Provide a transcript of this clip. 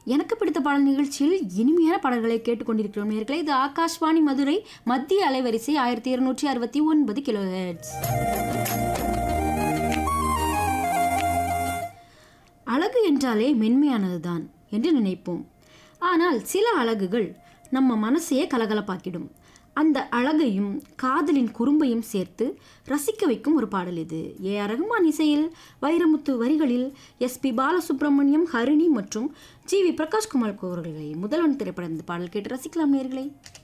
எனக்கு பிடித்த பாடல் நிகழ்ச்சியில் இனிமையான பாடல்களை கேட்டுக்கொண்டிருக்கிறோம் நேர்களே இது ஆகாஷ்வாணி மதுரை மத்திய அலைவரிசை ஆயிரத்தி இருநூற்றி அறுபத்தி ஒன்பது கிலோ அழகு என்றாலே மென்மையானதுதான் என்று நினைப்போம் ஆனால் சில அழகுகள் நம்ம மனசையே கலகலப்பாக்கிடும் அந்த அழகையும் காதலின் குறும்பையும் சேர்த்து ரசிக்க வைக்கும் ஒரு பாடல் இது ஏ ஆர் ரகுமான் இசையில் வைரமுத்து வரிகளில் எஸ்பி பாலசுப்ரமணியம் ஹரிணி மற்றும் ஜி வி பிரகாஷ்குமார் அவர்களை முதல்வன் திரைப்படம் இந்த பாடல் கேட்டு ரசிக்கலாம் நேர்களே